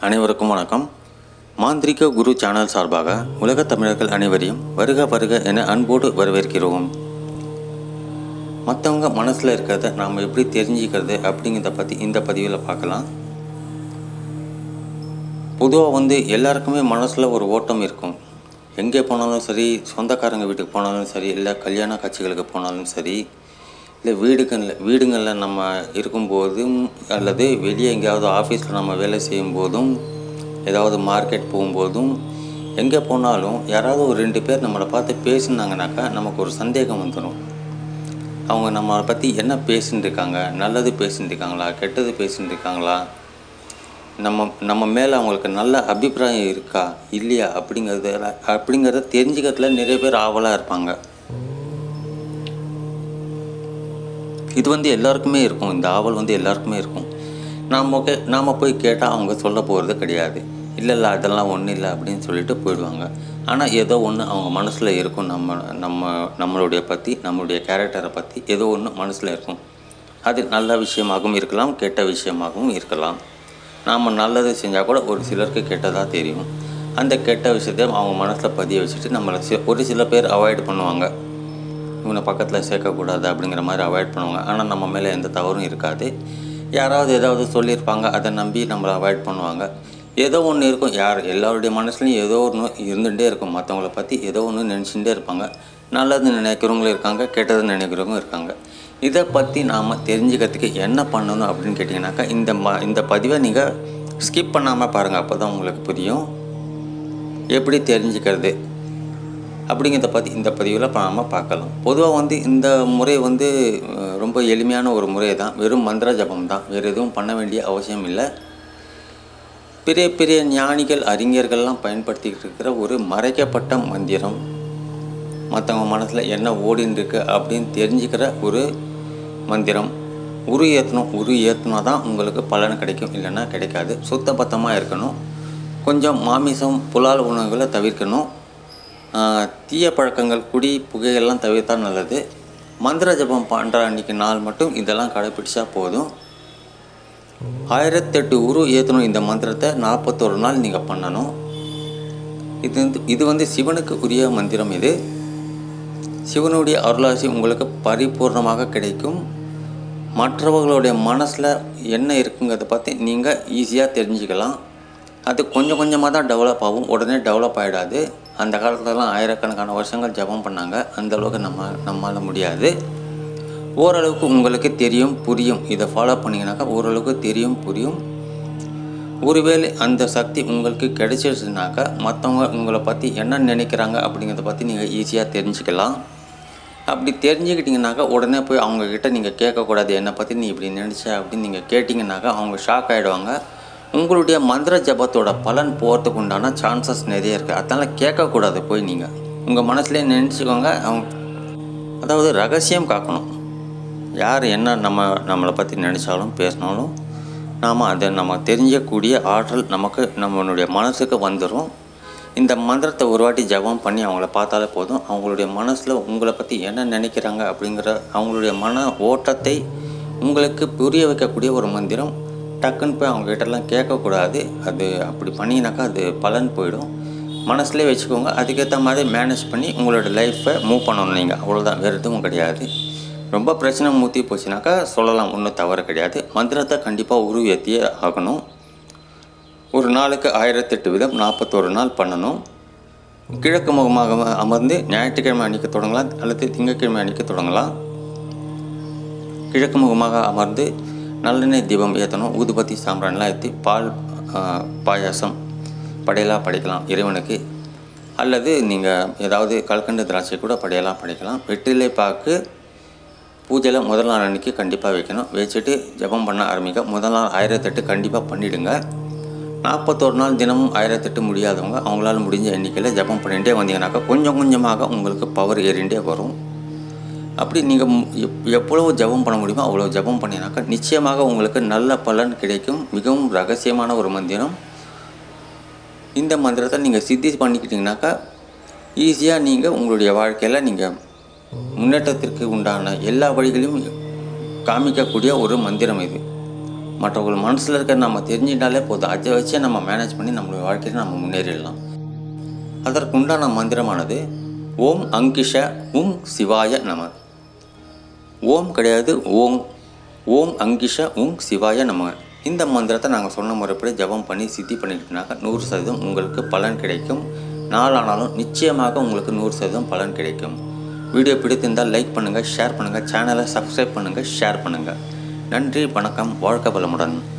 அனைவருக்கும் வணக்கம் மாந்திரிக குரு சேனல் சார்பாக உலகத் தமிழர்கள் அனைவரையும் வருக வருக என அன்போடு வரவேற்கிறோம் மற்றவங்க மனசில் இருக்கிறத நாம் எப்படி தெரிஞ்சுக்கிறது அப்படிங்கிறத பற்றி இந்த பதிவில் பார்க்கலாம் பொதுவாக வந்து எல்லாருக்குமே மனசில் ஒரு ஓட்டம் இருக்கும் எங்கே போனாலும் சரி சொந்தக்காரங்க வீட்டுக்கு போனாலும் சரி இல்லை கல்யாண காட்சிகளுக்கு போனாலும் சரி இல்லை வீடுகளில் வீடுகளில் நம்ம இருக்கும்போதும் அல்லது வெளியே எங்கேயாவது ஆஃபீஸில் நம்ம வேலை செய்யும் போதும் ஏதாவது மார்க்கெட் போகும்போதும் எங்கே போனாலும் யாராவது ஒரு ரெண்டு பேர் நம்மளை பார்த்து பேசுனாங்கனாக்கா நமக்கு ஒரு சந்தேகம் வந்துடும் அவங்க நம்மளை பற்றி என்ன பேசின்னு இருக்காங்க நல்லது பேசின்னு இருக்காங்களா கெட்டது பேசின்னு இருக்காங்களா நம்ம நம்ம மேலே அவங்களுக்கு நல்ல அபிப்பிராயம் இருக்கா இல்லையா அப்படிங்கிறது அப்படிங்கிறத தெரிஞ்சுக்கிறதுல நிறைய பேர் ஆவலாக இருப்பாங்க இது வந்து எல்லாருக்குமே இருக்கும் இந்த ஆவல் வந்து எல்லாருக்குமே இருக்கும் நாம் கே நாம் போய் கேட்டால் அவங்க சொல்ல போகிறது கிடையாது இல்லை இல்லை அதெல்லாம் ஒன்றும் இல்லை அப்படின்னு சொல்லிட்டு போயிடுவாங்க ஆனால் ஏதோ ஒன்று அவங்க மனசில் இருக்கும் நம்ம நம்ம நம்மளுடைய பற்றி நம்மளுடைய கேரக்டரை பற்றி ஏதோ ஒன்று மனசில் இருக்கும் அது நல்ல விஷயமாகவும் இருக்கலாம் கெட்ட விஷயமாகவும் இருக்கலாம் நாம் நல்லது செஞ்சால் கூட ஒரு சிலருக்கு கெட்டதாக தெரியும் அந்த கெட்ட விஷயத்தை அவங்க மனசில் பதிய வச்சுட்டு நம்மளை சி ஒரு சில பேர் அவாய்ட் பண்ணுவாங்க இவனை பக்கத்தில் சேர்க்கக்கூடாது அப்படிங்கிற மாதிரி அவாய்ட் பண்ணுவாங்க ஆனால் நம்ம மேலே எந்த தவறும் இருக்காது யாராவது ஏதாவது சொல்லியிருப்பாங்க அதை நம்பி நம்மளை அவாய்ட் பண்ணுவாங்க ஏதோ ஒன்று இருக்கும் யார் எல்லாருடைய மனசுலையும் ஏதோ ஒன்று இருந்துகிட்டே இருக்கும் மற்றவங்கள பற்றி ஏதோ ஒன்று நினச்சிட்டே இருப்பாங்க நல்லது நினைக்கிறவங்களும் இருக்காங்க கெட்டது நினைக்கிறவங்க இருக்காங்க இதை பற்றி நாம் தெரிஞ்சுக்கிறதுக்கு என்ன பண்ணணும் அப்படின்னு கேட்டிங்கனாக்கா இந்த ம இந்த பதிவை நீங்கள் ஸ்கிப் பண்ணாமல் பாருங்கள் அப்போ தான் உங்களுக்கு புரியும் எப்படி தெரிஞ்சுக்கிறது அப்படிங்கிறத பற்றி இந்த பதிவில் இப்போ நாம் பார்க்கலாம் பொதுவாக வந்து இந்த முறை வந்து அஹ், ரொம்ப எளிமையான ஒரு முறை தான் வெறும் மந்திர ஜபம் தான் வேறு எதுவும் பண்ண வேண்டிய அவசியம் இல்லை பெரிய பெரிய ஞானிகள் அறிஞர்கள்லாம் பயன்படுத்திக்கிட்டு இருக்கிற ஒரு மறைக்கப்பட்ட மந்திரம் மற்றவங்க மனசில் என்ன ஓடின்னு இருக்கு அப்படின்னு தெரிஞ்சுக்கிற ஒரு மந்திரம் உரு ஏற்றணும் உரு ஏற்றினா தான் உங்களுக்கு பலன் கிடைக்கும் இல்லைன்னா கிடைக்காது சுத்தபத்தமாக இருக்கணும் கொஞ்சம் மாமிசம் புலால் உணவுகளை தவிர்க்கணும் ஆஹ், தீய பழக்கங்கள் குடி புகையெல்லாம் தவிர்த்தா நல்லது மந்திர ஜபம் பண்ணுற அன்றைக்கி நாள் மட்டும் இதெல்லாம் கடைப்பிடிச்சா போதும் ஆயிரத்தெட்டு உரு ஏற்றணும் இந்த மந்திரத்தை நாற்பத்தொரு நாள் நீங்கள் பண்ணணும் இது வந்து இது வந்து சிவனுக்கு உரிய மந்திரம் இது சிவனுடைய அருளாசி உங்களுக்கு பரிபூர்ணமாக கிடைக்கும் மற்றவர்களுடைய மனசில் என்ன இருக்குங்கிறத பற்றி நீங்கள் ஈஸியாக தெரிஞ்சுக்கலாம் அது கொஞ்சம் கொஞ்சமாக தான் டெவலப் ஆகும் உடனே டெவலப் ஆகிடாது அந்த காலத்துலலாம் ஆயிரக்கணக்கான வருஷங்கள் ஜெபம் பண்ணாங்க அந்த அளவுக்கு நம்ம நம்மளால் முடியாது ஓரளவுக்கு உங்களுக்கு தெரியும் புரியும் இதை ஃபாலோ பண்ணிங்கனாக்கா ஓரளவுக்கு தெரியும் புரியும் ஒருவேளை அந்த சக்தி உங்களுக்கு கிடைச்சிருச்சுனாக்கா மற்றவங்க உங்களை பற்றி என்ன நினைக்கிறாங்க அப்படிங்கிறத பற்றி நீங்கள் ஈஸியாக தெரிஞ்சுக்கலாம் அப்படி தெரிஞ்சுக்கிட்டிங்கனாக்கா உடனே போய் அவங்கக்கிட்ட நீங்கள் கேட்கக்கூடாது என்னை பற்றி நீ இப்படி நினச்ச அப்படின்னு நீங்கள் கேட்டிங்கனாக்கா அவங்க ஷாக் ஆகிடுவாங்க உங்களுடைய மந்திர ஜபத்தோட பலன் போகிறதுக்கு உண்டான சான்சஸ் நிறைய இருக்குது அதனால் கேட்கக்கூடாது போய் நீங்கள் உங்கள் மனசுலேயே நினச்சிக்கோங்க அவங்க அதாவது ரகசியம் காக்கணும் யார் என்ன நம்ம நம்மளை பற்றி நினச்சாலும் பேசினாலும் நாம் அதை நம்ம தெரிஞ்சக்கூடிய ஆற்றல் நமக்கு நம்மளுடைய மனசுக்கு வந்துடும் இந்த மந்திரத்தை ஒரு வாட்டி ஜபம் பண்ணி அவங்கள பார்த்தாலே போதும் அவங்களுடைய மனசில் உங்களை பற்றி என்ன நினைக்கிறாங்க அப்படிங்கிற அவங்களுடைய மன ஓட்டத்தை உங்களுக்கு புரிய வைக்கக்கூடிய ஒரு மந்திரம் டக்குன்னு போய் அவங்ககிட்டலாம் கேட்கக்கூடாது அது அப்படி பண்ணினாக்கா அது பலன் போயிடும் மனசுலேயே வச்சுக்கோங்க அதுக்கேற்ற மாதிரி மேனேஜ் பண்ணி உங்களோட லைஃப்பை மூவ் பண்ணணும் நீங்கள் அவ்வளோதான் வேறு எதுவும் கிடையாது ரொம்ப பிரச்சனை மூத்தி போச்சுனாக்கா சொல்லலாம் ஒன்றும் தவறு கிடையாது மந்திரத்தை கண்டிப்பாக உருவேற்றியே ஆகணும் ஒரு நாளுக்கு ஆயிரத்தெட்டு விதம் நாற்பத்தோரு நாள் பண்ணணும் கிழக்கு முகமாக அமர்ந்து ஞாயிற்றுக்கிழமை அன்றைக்கி தொடங்கலாம் அல்லது திங்கட்கிழமை அன்றைக்கி தொடங்கலாம் கிழக்கு முகமாக அமர்ந்து நல்லெண்ணெய் தீபம் ஏற்றணும் ஊதுபத்தி சாம்பிரான்லாம் ஏற்றி பால் ஆ, பாயாசம் படையலாக படைக்கலாம் இறைவனுக்கு அல்லது நீங்கள் ஏதாவது கல்கண்டு திராட்சை கூட படையலாக படைக்கலாம் வெற்றிலை பாக்கு பூஜையில் முதல் நாள் அன்றைக்கி கண்டிப்பாக வைக்கணும் வச்சுட்டு ஜெபம் பண்ண ஆரம்பிக்க முதல் நாள் ஆயிரத்தெட்டு கண்டிப்பாக பண்ணிவிடுங்க நாற்பத்தோரு நாள் தினமும் ஆயிரத்தெட்டு முடியாதவங்க அவங்களால முடிஞ்ச எண்ணிக்கையில் ஜெபம் பண்ணிகிட்டே வந்தீங்கன்னாக்கா கொஞ்சம் கொஞ்சமாக உங்களுக்கு பவர் ஏறிண்டே வரும் அப்படி நீங்கள் எவ்வளவு ஜெபம் பண்ண முடியுமோ அவ்வளோ ஜெபம் பண்ணினாக்கா நிச்சயமாக உங்களுக்கு நல்ல பலன் கிடைக்கும் மிகவும் ரகசியமான ஒரு மந்திரம் இந்த மந்திரத்தை நீங்கள் சித்தி பண்ணிக்கிட்டீங்கனாக்கா ஈஸியாக நீங்கள் உங்களுடைய வாழ்க்கையில் நீங்கள் முன்னேற்றத்திற்கு உண்டான எல்லா வழிகளையும் காமிக்கக்கூடிய ஒரு மந்திரம் இது மற்றவர்கள் மனசில் இருக்கிற நம்ம தெரிஞ்சிட்டாலே போதும் அதை வச்சே நம்ம மேனேஜ் பண்ணி நம்மளுடைய வாழ்க்கையில் நம்ம முன்னேறிடலாம் அதற்குண்டான மந்திரமானது ஓம் அங்கிஷ உம் சிவாய நம ஓம் கிடையாது ஓம் ஓம் அங்கிஷ உம் சிவாய நம இந்த மந்திரத்தை நாங்கள் சொன்ன முறைப்படி ஜபம் பண்ணி சித்தி பண்ணிக்கிட்டனாக்க நூறு சதவீதம் உங்களுக்கு பலன் கிடைக்கும் நாளானாலும் நிச்சயமாக உங்களுக்கு நூறு சதவீதம் பலன் கிடைக்கும் வீடியோ பிடித்திருந்தால் லைக் பண்ணுங்கள் ஷேர் பண்ணுங்கள் சேனலை சப்ஸ்கிரைப் பண்ணுங்கள் ஷேர் பண்ணுங்கள் நன்றி வணக்கம் வாழ்க பலமுடன்